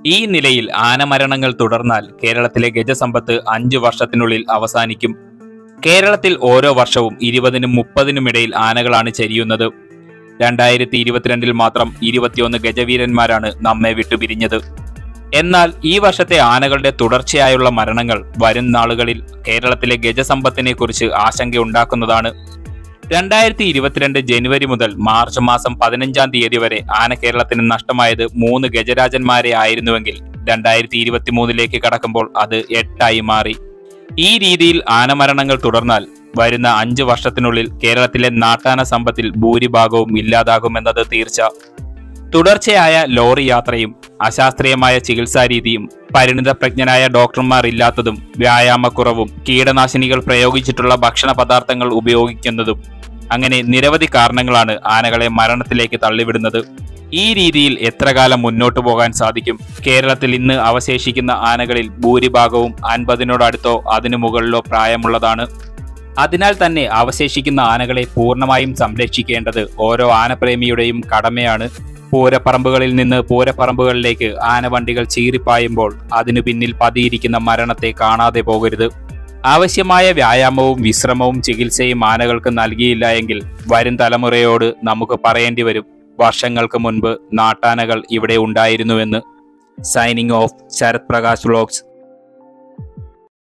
ഈ നിലയിൽ ആനമരണങ്ങൾ തുടർന്നാൽ കേരളത്തിലെ ഗജസമ്പത്ത് അഞ്ചു വർഷത്തിനുള്ളിൽ അവസാനിക്കും കേരളത്തിൽ ഓരോ വർഷവും ഇരുപതിനും മുപ്പതിനും ഇടയിൽ ആനകളാണ് ചരിയുന്നത് രണ്ടായിരത്തി ഇരുപത്തിരണ്ടിൽ മാത്രം ഇരുപത്തിയൊന്ന് ഗജവീരന്മാരാണ് നമ്മെ വിട്ടുപിരിഞ്ഞത് എന്നാൽ ഈ വർഷത്തെ ആനകളുടെ തുടർച്ചയായുള്ള മരണങ്ങൾ വരും നാളുകളിൽ കേരളത്തിലെ ഗജസമ്പത്തിനെ കുറിച്ച് ആശങ്കയുണ്ടാക്കുന്നതാണ് രണ്ടായിരത്തി ഇരുപത്തിരണ്ട് ജനുവരി മുതൽ മാർച്ച് മാസം പതിനഞ്ചാം തീയതി വരെ ആന കേരളത്തിന് നഷ്ടമായത് മൂന്ന് ഗജരാജന്മാരെ ആയിരുന്നുവെങ്കിൽ രണ്ടായിരത്തി ഇരുപത്തി മൂന്നിലേക്ക് കടക്കുമ്പോൾ അത് എട്ടായി മാറി ഈ രീതിയിൽ ആനമരണങ്ങൾ തുടർന്നാൽ വരുന്ന അഞ്ച് വർഷത്തിനുള്ളിൽ കേരളത്തിലെ നാട്ടാന സമ്പത്തിൽ ഭൂരിഭാഗവും ഇല്ലാതാകുമെന്നത് തീർച്ച തുടർച്ചയായ ലോറി യാത്രയും അശാസ്ത്രീയമായ ചികിത്സാരീതിയും പരിണിതപ്രജ്ഞനായ ഡോക്ടർമാർ ഇല്ലാത്തതും വ്യായാമക്കുറവും കീടനാശിനികൾ പ്രയോഗിച്ചിട്ടുള്ള ഭക്ഷണ പദാർത്ഥങ്ങൾ ഉപയോഗിക്കുന്നതും അങ്ങനെ നിരവധി കാരണങ്ങളാണ് ആനകളെ മരണത്തിലേക്ക് തള്ളിവിടുന്നത് ഈ രീതിയിൽ എത്ര കാലം മുന്നോട്ടു പോകാൻ സാധിക്കും കേരളത്തിൽ ഇന്ന് അവശേഷിക്കുന്ന ആനകളിൽ ഭൂരിഭാഗവും അൻപതിനോടടുത്തോ അതിനു മുകളിലോ പ്രായമുള്ളതാണ് അതിനാൽ തന്നെ അവശേഷിക്കുന്ന ആനകളെ പൂർണ്ണമായും സംരക്ഷിക്കേണ്ടത് ഓരോ ആനപ്രേമിയുടെയും കടമയാണ് പൂരപ്പറമ്പുകളിൽ നിന്ന് പൂരപ്പറമ്പുകളിലേക്ക് ആനവണ്ടികൾ ചീറിപ്പായുമ്പോൾ അതിനു പിന്നിൽ പതിയിരിക്കുന്ന മരണത്തെ കാണാതെ പോകരുത് ആവശ്യമായ വ്യായാമവും വിശ്രമവും ചികിത്സയും ആനകൾക്ക് നൽകിയില്ല എങ്കിൽ വരും തലമുറയോട് നമുക്ക് പറയേണ്ടി വരും വർഷങ്ങൾക്ക് മുൻപ് നാട്ടാനകൾ ഇവിടെ ഉണ്ടായിരുന്നുവെന്ന് signing off Sarath Prakash vlogs